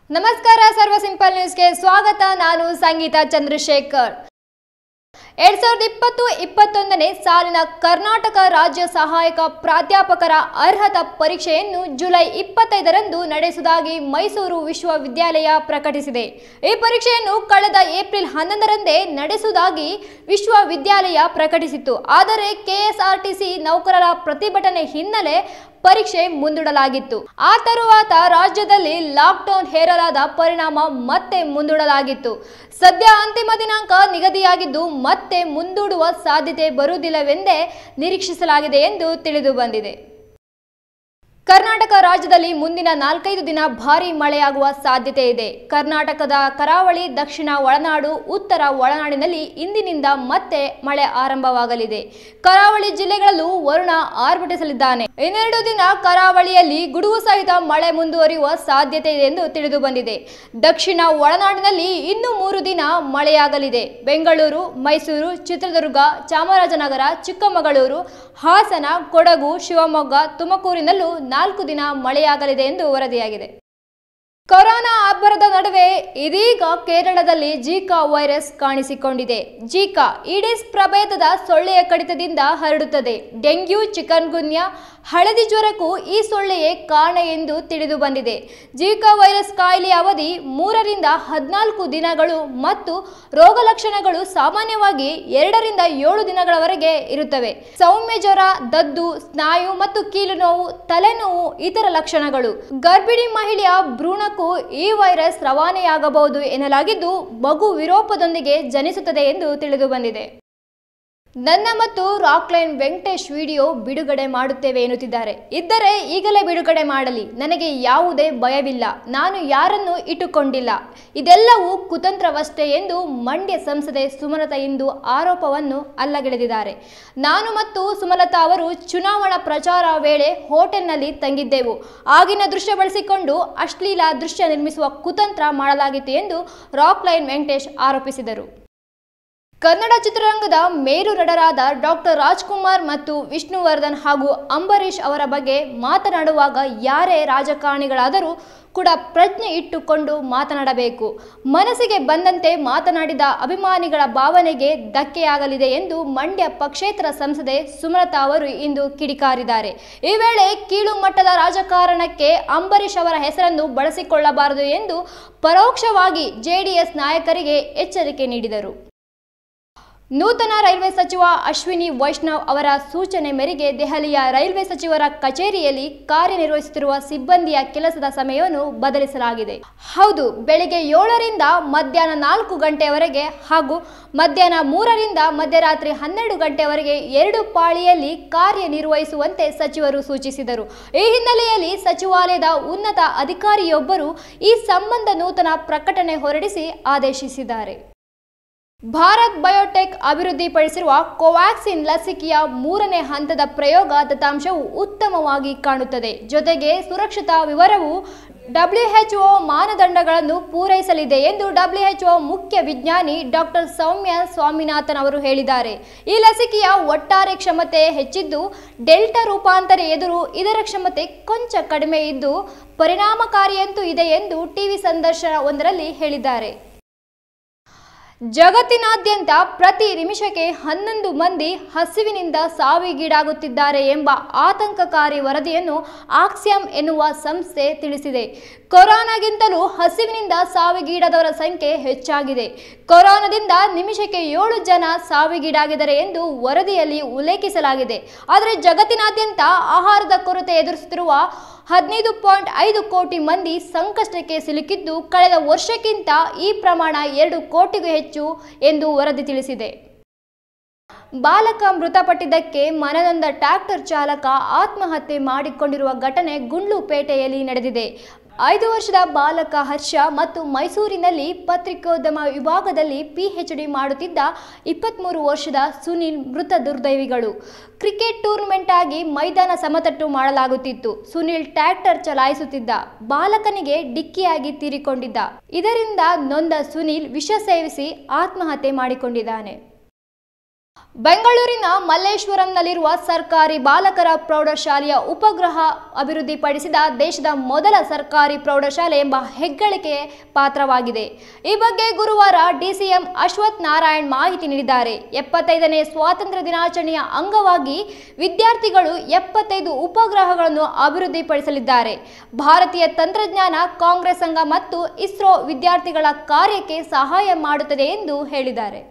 ನಮಸ್ಕಾರ ಸರ್ವ ಸಿಂಪಲ್ ನ್ಯೂಸ್ಗೆ ಸ್ವಾಗತ ನಾನು ಸಂಗೀತ ಚಂದ್ರಶೇಖರ್ ಎರಡ್ ಸಾವಿರದ ಇಪ್ಪತ್ತು ಇಪ್ಪತ್ತೊಂದನೇ ಸಾಲಿನ ಕರ್ನಾಟಕ ರಾಜ್ಯ ಸಹಾಯಕ ಪ್ರಾಧ್ಯಾಪಕರ ಅರ್ಹತಾ ಪರೀಕ್ಷೆಯನ್ನು ಜುಲೈ ಇಪ್ಪತ್ತೈದರಂದು ನಡೆಸುವುದಾಗಿ ಮೈಸೂರು ವಿಶ್ವವಿದ್ಯಾಲಯ ಪ್ರಕಟಿಸಿದೆ ಈ ಪರೀಕ್ಷೆಯನ್ನು ಕಳೆದ ಏಪ್ರಿಲ್ ಹನ್ನೊಂದರಂದೇ ನಡೆಸುವುದಾಗಿ ವಿಶ್ವವಿದ್ಯಾಲಯ ಪ್ರಕಟಿಸಿತ್ತು ಆದರೆ ಕೆಎಸ್ಆರ್ಟಿಸಿ ನೌಕರರ ಪ್ರತಿಭಟನೆ ಹಿನ್ನೆಲೆ ಪರೀಕ್ಷೆ ಮುಂದೂಡಲಾಗಿತ್ತು ಆ ತರುವಾತ ರಾಜ್ಯದಲ್ಲಿ ಲಾಕ್ಡೌನ್ ಹೇರಲಾದ ಪರಿಣಾಮ ಮತ್ತೆ ಮುಂದೂಡಲಾಗಿತ್ತು ಸದ್ಯ ಅಂತಿಮ ದಿನಾಂಕ ನಿಗದಿಯಾಗಿದ್ದು ಮತ್ತೆ ಮುಂದೂಡುವ ಸಾಧ್ಯತೆ ಬರುವುದಿಲ್ಲವೆಂದೇ ನಿರೀಕ್ಷಿಸಲಾಗಿದೆ ಎಂದು ತಿಳಿದು ಬಂದಿದೆ ಕರ್ನಾಟಕ ರಾಜ್ಯದಲ್ಲಿ ಮುಂದಿನ ನಾಲ್ಕೈದು ದಿನ ಭಾರೀ ಮಳೆಯಾಗುವ ಸಾಧ್ಯತೆ ಇದೆ ಕರ್ನಾಟಕದ ಕರಾವಳಿ ದಕ್ಷಿಣ ಒಳನಾಡು ಉತ್ತರ ಒಳನಾಡಿನಲ್ಲಿ ಇಂದಿನಿಂದ ಮತ್ತೆ ಮಳೆ ಆರಂಭವಾಗಲಿದೆ ಕರಾವಳಿ ಜಿಲ್ಲೆಗಳಲ್ಲೂ ವರುಣ ಆರ್ಭಟಿಸಲಿದ್ದಾನೆ ಇನ್ನೆರಡು ದಿನ ಕರಾವಳಿಯಲ್ಲಿ ಗುಡುಗು ಸಹಿತ ಮಳೆ ಮುಂದುವರಿಯುವ ಸಾಧ್ಯತೆ ಇದೆ ಎಂದು ತಿಳಿದು ಬಂದಿದೆ ದಕ್ಷಿಣ ಒಳನಾಡಿನಲ್ಲಿ ಇನ್ನು ಮೂರು ದಿನ ಮಳೆಯಾಗಲಿದೆ ಬೆಂಗಳೂರು ಮೈಸೂರು ಚಿತ್ರದುರ್ಗ ಚಾಮರಾಜನಗರ ಚಿಕ್ಕಮಗಳೂರು ಹಾಸನ ಕೊಡಗು ಶಿವಮೊಗ್ಗ ತುಮಕೂರಿನಲ್ಲೂ ನಾಲ್ಕು ದಿನ ಮಳೆಯಾಗಲಿದೆ ಎಂದು ವರದಿಯಾಗಿದೆ ಕೊರೋನಾ ಅಬ್ಬರದ ನಡುವೆ ಇದೀಗ ಕೇರಳದಲ್ಲಿ ಜೀಕಾ ವೈರಸ್ ಕಾಣಿಸಿಕೊಂಡಿದೆ ಜೀಕಾ ಈಡಿಸ್ ಪ್ರಭೇದದ ಸೊಳ್ಳೆಯ ಕಡಿತದಿಂದ ಹರಡುತ್ತದೆ ಡೆಂಗ್ಯೂ ಚಿಕನ್ಗುನ್ಯಾ ಹಳದಿ ಜ್ವರಕ್ಕೂ ಈ ಸೊಳ್ಳೆಯೇ ಕಾರಣ ಎಂದು ತಿಳಿದು ಬಂದಿದೆ ಜೀಕಾ ವೈರಸ್ ಕಾಯಿಲೆಯ ಅವಧಿ ಮೂರರಿಂದ ಹದಿನಾಲ್ಕು ದಿನಗಳು ಮತ್ತು ರೋಗ ಲಕ್ಷಣಗಳು ಸಾಮಾನ್ಯವಾಗಿ ಎರಡರಿಂದ ಏಳು ದಿನಗಳವರೆಗೆ ಇರುತ್ತವೆ ಸೌಮ್ಯ ಜ್ವರ ದದ್ದು ಸ್ನಾಯು ಮತ್ತು ಕೀಲು ನೋವು ತಲೆನೋವು ಇತರ ಲಕ್ಷಣಗಳು ಗರ್ಭಿಣಿ ಮಹಿಳೆಯ ಭ್ರೂಣಕ್ಕೂ ಈ ವೈರಸ್ ರವಾನೆಯಾಗಬಹುದು ಎನ್ನಲಾಗಿದ್ದು ಮಗು ವಿರೋಪದೊಂದಿಗೆ ಜನಿಸುತ್ತದೆ ಎಂದು ತಿಳಿದು ಬಂದಿದೆ ನನ್ನ ಮತ್ತು ರಾಕ್ಲೈನ್ ವೆಂಕಟೇಶ್ ವಿಡಿಯೋ ಬಿಡುಗಡೆ ಮಾಡುತ್ತೇವೆ ಎನ್ನುತ್ತಿದ್ದಾರೆ ಇದ್ದರೆ ಈಗಲೇ ಬಿಡುಗಡೆ ಮಾಡಲಿ ನನಗೆ ಯಾವುದೇ ಭಯವಿಲ್ಲ ನಾನು ಯಾರನ್ನೂ ಇಟ್ಟುಕೊಂಡಿಲ್ಲ ಇದೆಲ್ಲವೂ ಕುತಂತ್ರವಷ್ಟೇ ಎಂದು ಮಂಡ್ಯ ಸಂಸದೆ ಸುಮಲತಾ ಇಂದು ಆರೋಪವನ್ನು ಅಲ್ಲಗೆಳೆದಿದ್ದಾರೆ ನಾನು ಮತ್ತು ಸುಮಲತಾ ಅವರು ಚುನಾವಣಾ ಪ್ರಚಾರ ವೇಳೆ ಹೋಟೆಲ್ನಲ್ಲಿ ತಂಗಿದ್ದೆವು ಆಗಿನ ದೃಶ್ಯ ಬಳಸಿಕೊಂಡು ಅಶ್ಲೀಲ ದೃಶ್ಯ ನಿರ್ಮಿಸುವ ಕುತಂತ್ರ ಮಾಡಲಾಗಿತ್ತು ಎಂದು ರಾಕ್ಲೈನ್ ವೆಂಕಟೇಶ್ ಆರೋಪಿಸಿದರು ಕನ್ನಡ ಚಿತ್ರರಂಗದ ಮೇರು ನಟರಾದ ಡಾಕ್ಟರ್ ರಾಜ್ಕುಮಾರ್ ಮತ್ತು ವಿಷ್ಣುವರ್ಧನ್ ಹಾಗೂ ಅಂಬರೀಷ್ ಅವರ ಬಗ್ಗೆ ಮಾತನಾಡುವಾಗ ಯಾರೇ ರಾಜಕಾರಣಿಗಳಾದರೂ ಕೂಡ ಪ್ರಜ್ಞೆ ಇಟ್ಟುಕೊಂಡು ಮಾತನಾಡಬೇಕು ಮನಸ್ಸಿಗೆ ಬಂದಂತೆ ಮಾತನಾಡಿದ ಅಭಿಮಾನಿಗಳ ಭಾವನೆಗೆ ಧಕ್ಕೆಯಾಗಲಿದೆ ಎಂದು ಮಂಡ್ಯ ಪಕ್ಷೇತರ ಸಂಸದೆ ಸುಮಲತಾ ಅವರು ಇಂದು ಕಿಡಿಕಾರಿದ್ದಾರೆ ಈ ವೇಳೆ ಕೀಳು ಮಟ್ಟದ ರಾಜಕಾರಣಕ್ಕೆ ಅಂಬರೀಷ್ ಅವರ ಹೆಸರನ್ನು ಬಳಸಿಕೊಳ್ಳಬಾರದು ಎಂದು ಪರೋಕ್ಷವಾಗಿ ಜೆಡಿಎಸ್ ನಾಯಕರಿಗೆ ಎಚ್ಚರಿಕೆ ನೀಡಿದರು ನೂತನ ರೈಲ್ವೆ ಸಚಿವ ಅಶ್ವಿನಿ ವೈಷ್ಣವ್ ಅವರ ಸೂಚನೆ ಮೇರೆಗೆ ದೆಹಲಿಯ ರೈಲ್ವೆ ಸಚಿವರ ಕಚೇರಿಯಲ್ಲಿ ಕಾರ್ಯನಿರ್ವಹಿಸುತ್ತಿರುವ ಸಿಬ್ಬಂದಿಯ ಕೆಲಸದ ಸಮಯವನ್ನು ಬದಲಿಸಲಾಗಿದೆ ಹೌದು ಬೆಳಿಗ್ಗೆ ಏಳರಿಂದ ಮಧ್ಯಾಹ್ನ ನಾಲ್ಕು ಗಂಟೆಯವರೆಗೆ ಹಾಗೂ ಮಧ್ಯಾಹ್ನ ಮೂರರಿಂದ ಮಧ್ಯರಾತ್ರಿ ಹನ್ನೆರಡು ಗಂಟೆವರೆಗೆ ಎರಡು ಪಾಳಿಯಲ್ಲಿ ಕಾರ್ಯನಿರ್ವಹಿಸುವಂತೆ ಸಚಿವರು ಸೂಚಿಸಿದರು ಈ ಹಿನ್ನೆಲೆಯಲ್ಲಿ ಸಚಿವಾಲಯದ ಉನ್ನತ ಅಧಿಕಾರಿಯೊಬ್ಬರು ಈ ಸಂಬಂಧ ನೂತನ ಪ್ರಕಟಣೆ ಹೊರಡಿಸಿ ಆದೇಶಿಸಿದ್ದಾರೆ ಭಾರತ್ ಬಯೋಟೆಕ್ ಅಭಿವೃದ್ಧಿಪಡಿಸಿರುವ ಕೋವ್ಯಾಕ್ಸಿನ್ ಲಸಿಕೆಯ ಮೂರನೇ ಹಂತದ ಪ್ರಯೋಗ ದತ್ತಾಂಶವು ಉತ್ತಮವಾಗಿ ಕಾಣುತ್ತದೆ ಜೊತೆಗೆ ಸುರಕ್ಷತಾ ವಿವರವು ಡಬ್ಲ್ಯುಎಚ್ಒ ಮಾನದಂಡಗಳನ್ನು ಪೂರೈಸಲಿದೆ ಎಂದು ಡಬ್ಲ್ಯುಎಚ್ಒ ಮುಖ್ಯ ವಿಜ್ಞಾನಿ ಡಾಕ್ಟರ್ ಸೌಮ್ಯ ಸ್ವಾಮಿನಾಥನ್ ಅವರು ಹೇಳಿದ್ದಾರೆ ಈ ಲಸಿಕೆಯ ಒಟ್ಟಾರೆ ಕ್ಷಮತೆ ಹೆಚ್ಚಿದ್ದು ಡೆಲ್ಟಾ ರೂಪಾಂತರ ಎದುರು ಇದರ ಕ್ಷಮತೆ ಕೊಂಚ ಕಡಿಮೆ ಇದ್ದು ಪರಿಣಾಮಕಾರಿಯಂತೂ ಇದೆ ಎಂದು ಟಿವಿ ಸಂದರ್ಶನ ಒಂದರಲ್ಲಿ ಹೇಳಿದ್ದಾರೆ ಜಗತ್ತಿನಾದ್ಯಂತ ಪ್ರತಿ ನಿಮಿಷಕ್ಕೆ ಹನ್ನೊಂದು ಮಂದಿ ಹಸಿವಿನಿಂದ ಸಾವಿಗೀಡಾಗುತ್ತಿದ್ದಾರೆ ಎಂಬ ಆತಂಕಕಾರಿ ವರದಿಯನ್ನು ಆಕ್ಸಿಯಂ ಎನ್ನುವ ಸಂಸ್ಥೆ ತಿಳಿಸಿದೆ ಕೊರೋನಾಗಿಂತಲೂ ಹಸಿವಿನಿಂದ ಸಾವಿಗೀಡಾದವರ ಸಂಖ್ಯೆ ಹೆಚ್ಚಾಗಿದೆ ಕೊರೋನಾದಿಂದ ನಿಮಿಷಕ್ಕೆ ಏಳು ಜನ ಸಾವಿಗೀಡಾಗಿದ್ದಾರೆ ಎಂದು ವರದಿಯಲ್ಲಿ ಉಲ್ಲೇಖಿಸಲಾಗಿದೆ ಆದರೆ ಜಗತ್ತಿನಾದ್ಯಂತ ಆಹಾರದ ಕೊರತೆ ಎದುರಿಸುತ್ತಿರುವ ಹದಿನೈದು ಪಾಯಿಂಟ್ ಐದು ಕೋಟಿ ಮಂದಿ ಸಂಕಷ್ಟಕ್ಕೆ ಸಿಲುಕಿದ್ದು ಕಳೆದ ವರ್ಷಕ್ಕಿಂತ ಈ ಪ್ರಮಾಣ ಎರಡು ಕೋಟಿಗೂ ಹೆಚ್ಚು ಎಂದು ವರದಿ ತಿಳಿಸಿದೆ ಬಾಲಕ ಮೃತಪಟ್ಟಿದ್ದಕ್ಕೆ ಮನನೊಂದ ಟ್ರ್ಯಾಕ್ಟರ್ ಚಾಲಕ ಆತ್ಮಹತ್ಯೆ ಮಾಡಿಕೊಂಡಿರುವ ಘಟನೆ ಗುಂಡ್ಲುಪೇಟೆಯಲ್ಲಿ ನಡೆದಿದೆ ಐದು ವರ್ಷದ ಬಾಲಕ ಹರ್ಷ ಮತ್ತು ಮೈಸೂರಿನಲ್ಲಿ ಪತ್ರಿಕೋದ್ಯಮ ವಿಭಾಗದಲ್ಲಿ ಪಿಎಚ್ಡಿ ಮಾಡುತ್ತಿದ್ದ ಇಪ್ಪತ್ತ್ಮೂರು ವರ್ಷದ ಸುನಿಲ್ ಮೃತ ದುರ್ದೈವಿಗಳು ಕ್ರಿಕೆಟ್ ಟೂರ್ನಮೆಂಟ್ ಆಗಿ ಮೈದಾನ ಸಮತಟ್ಟು ಮಾಡಲಾಗುತ್ತಿತ್ತು ಸುನಿಲ್ ಟ್ರ್ಯಾಕ್ಟರ್ ಚಲಾಯಿಸುತ್ತಿದ್ದ ಬಾಲಕನಿಗೆ ಡಿಕ್ಕಿಯಾಗಿ ತೀರಿಕೊಂಡಿದ್ದ ಇದರಿಂದ ನೊಂದ ಸುನಿಲ್ ವಿಷ ಸೇವಿಸಿ ಆತ್ಮಹತ್ಯೆ ಮಾಡಿಕೊಂಡಿದ್ದಾನೆ ಬೆಂಗಳೂರಿನ ಮಲ್ಲೇಶ್ವರಂನಲ್ಲಿರುವ ಸರ್ಕಾರಿ ಬಾಲಕರ ಪ್ರೌಢಶಾಲೆಯ ಉಪಗ್ರಹ ಅಭಿವೃದ್ಧಿಪಡಿಸಿದ ದೇಶದ ಮೊದಲ ಸರ್ಕಾರಿ ಪ್ರೌಢಶಾಲೆ ಎಂಬ ಹೆಗ್ಗಳಿಕೆ ಪಾತ್ರವಾಗಿದೆ ಈ ಬಗ್ಗೆ ಗುರುವಾರ ಡಿಸಿಎಂ ಅಶ್ವಥ್ ನಾರಾಯಣ್ ಮಾಹಿತಿ ನೀಡಿದ್ದಾರೆ ಎಪ್ಪತ್ತೈದನೇ ಸ್ವಾತಂತ್ರ್ಯ ದಿನಾಚರಣೆಯ ಅಂಗವಾಗಿ ವಿದ್ಯಾರ್ಥಿಗಳು ಎಪ್ಪತ್ತೈದು ಉಪಗ್ರಹಗಳನ್ನು ಅಭಿವೃದ್ಧಿಪಡಿಸಲಿದ್ದಾರೆ ಭಾರತೀಯ ತಂತ್ರಜ್ಞಾನ ಕಾಂಗ್ರೆಸ್ ಸಂಘ ಮತ್ತು ಇಸ್ರೋ ವಿದ್ಯಾರ್ಥಿಗಳ ಕಾರ್ಯಕ್ಕೆ ಸಹಾಯ ಮಾಡುತ್ತದೆ ಎಂದು ಹೇಳಿದ್ದಾರೆ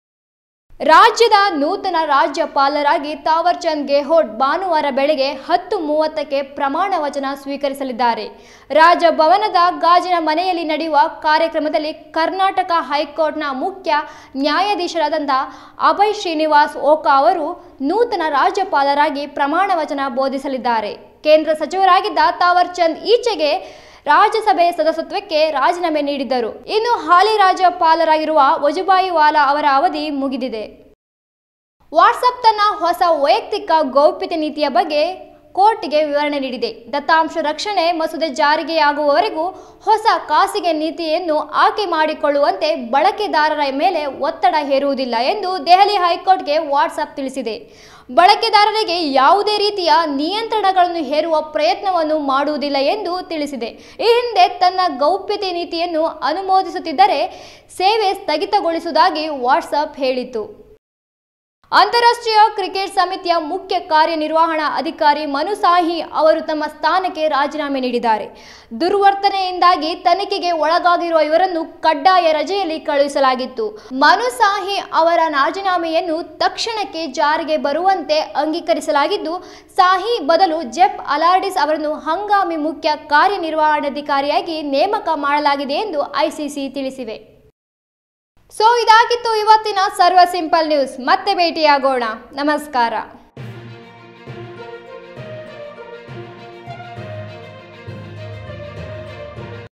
ರಾಜ್ಯದ ನೂತನ ರಾಜ್ಯಪಾಲರಾಗಿ ತಾವರ್ಚಂದ್ ಗೆಹ್ಲೋಟ್ ಭಾನುವಾರ ಬೆಳಗ್ಗೆ ಹತ್ತು ಮೂವತ್ತಕ್ಕೆ ಪ್ರಮಾಣ ವಚನ ಸ್ವೀಕರಿಸಲಿದ್ದಾರೆ ರಾಜಭವನದ ಗಾಜಿನ ಮನೆಯಲ್ಲಿ ನಡೆಯುವ ಕಾರ್ಯಕ್ರಮದಲ್ಲಿ ಕರ್ನಾಟಕ ಹೈಕೋರ್ಟ್ನ ಮುಖ್ಯ ನ್ಯಾಯಾಧೀಶರಾದಂಥ ಅಭಯ್ ಶ್ರೀನಿವಾಸ್ ಓಕಾ ಅವರು ನೂತನ ರಾಜ್ಯಪಾಲರಾಗಿ ಪ್ರಮಾಣ ವಚನ ಬೋಧಿಸಲಿದ್ದಾರೆ ಕೇಂದ್ರ ಸಚಿವರಾಗಿದ್ದ ತಾವರ್ಚಂದ್ ಈಚೆಗೆ ರಾಜ್ಯಸಭೆ ಸದಸ್ಯತ್ವಕ್ಕೆ ರಾಜೀನಾಮೆ ನೀಡಿದ್ದರು ಇನ್ನು ಹಾಲಿ ರಾಜ್ಯಪಾಲರಾಗಿರುವ ವಜುಭಾಯಿ ವಾಲಾ ಅವರ ಅವಧಿ ಮುಗಿದಿದೆ ವಾಟ್ಸಪ್ ತನ್ನ ಹೊಸ ವೈಯಕ್ತಿಕ ಗೌಪ್ಯತೆ ನೀತಿಯ ಬಗ್ಗೆ ಕೋರ್ಟ್ಗೆ ವಿವರಣೆ ನೀಡಿದೆ ದತ್ತಾಂಶ ರಕ್ಷಣೆ ಮಸೂದೆ ಜಾರಿಗೆಯಾಗುವವರೆಗೂ ಹೊಸ ಖಾಸಗಿ ನೀತಿಯನ್ನು ಆಯ್ಕೆ ಮಾಡಿಕೊಳ್ಳುವಂತೆ ಬಳಕೆದಾರರ ಮೇಲೆ ಒತ್ತಡ ಹೇರುವುದಿಲ್ಲ ಎಂದು ದೆಹಲಿ ಹೈಕೋರ್ಟ್ಗೆ ವಾಟ್ಸಪ್ ತಿಳಿಸಿದೆ ಬಳಕೆದಾರರಿಗೆ ಯಾವುದೇ ರೀತಿಯ ನಿಯಂತ್ರಣಗಳನ್ನು ಹೇರುವ ಪ್ರಯತ್ನವನ್ನು ಮಾಡುವುದಿಲ್ಲ ಎಂದು ತಿಳಿಸಿದೆ ಈ ಹಿಂದೆ ತನ್ನ ಗೌಪ್ಯತೆ ನೀತಿಯನ್ನು ಅನುಮೋದಿಸುತ್ತಿದ್ದರೆ ಸೇವೆ ಸ್ಥಗಿತಗೊಳಿಸುವುದಾಗಿ ವಾಟ್ಸಪ್ ಹೇಳಿತ್ತು ಅಂತಾರಾಷ್ಟ್ರೀಯ ಕ್ರಿಕೆಟ್ ಸಮಿತಿಯ ಮುಖ್ಯ ಕಾರ್ಯನಿರ್ವಹಣಾ ಅಧಿಕಾರಿ ಮನು ಸಾಹಿ ಅವರು ತಮ್ಮ ಸ್ಥಾನಕ್ಕೆ ರಾಜೀನಾಮೆ ನೀಡಿದ್ದಾರೆ ದುರ್ವರ್ತನೆಯಿಂದಾಗಿ ತನಿಖೆಗೆ ಒಳಗಾಗಿರುವ ಇವರನ್ನು ಕಡ್ಡಾಯ ರಜೆಯಲ್ಲಿ ಕಳುಹಿಸಲಾಗಿತ್ತು ಮನು ಸಾಹಿ ಅವರ ರಾಜೀನಾಮೆಯನ್ನು ತಕ್ಷಣಕ್ಕೆ ಜಾರಿಗೆ ಬರುವಂತೆ ಅಂಗೀಕರಿಸಲಾಗಿದ್ದು ಸಾಹಿ ಬದಲು ಜೆಫ್ ಅಲಾರ್ಡಿಸ್ ಅವರನ್ನು ಹಂಗಾಮಿ ಮುಖ್ಯ ಕಾರ್ಯನಿರ್ವಹಣಾಧಿಕಾರಿಯಾಗಿ ನೇಮಕ ಮಾಡಲಾಗಿದೆ ಎಂದು ಐಸಿಸಿ ತಿಳಿಸಿವೆ ಸೊ ಇದಾಗಿತ್ತು ಇವತ್ತಿನ ಸರ್ವ ಸಿಂಪಲ್ ನ್ಯೂಸ್ ಮತ್ತೆ ಭೇಟಿಯಾಗೋಣ ನಮಸ್ಕಾರ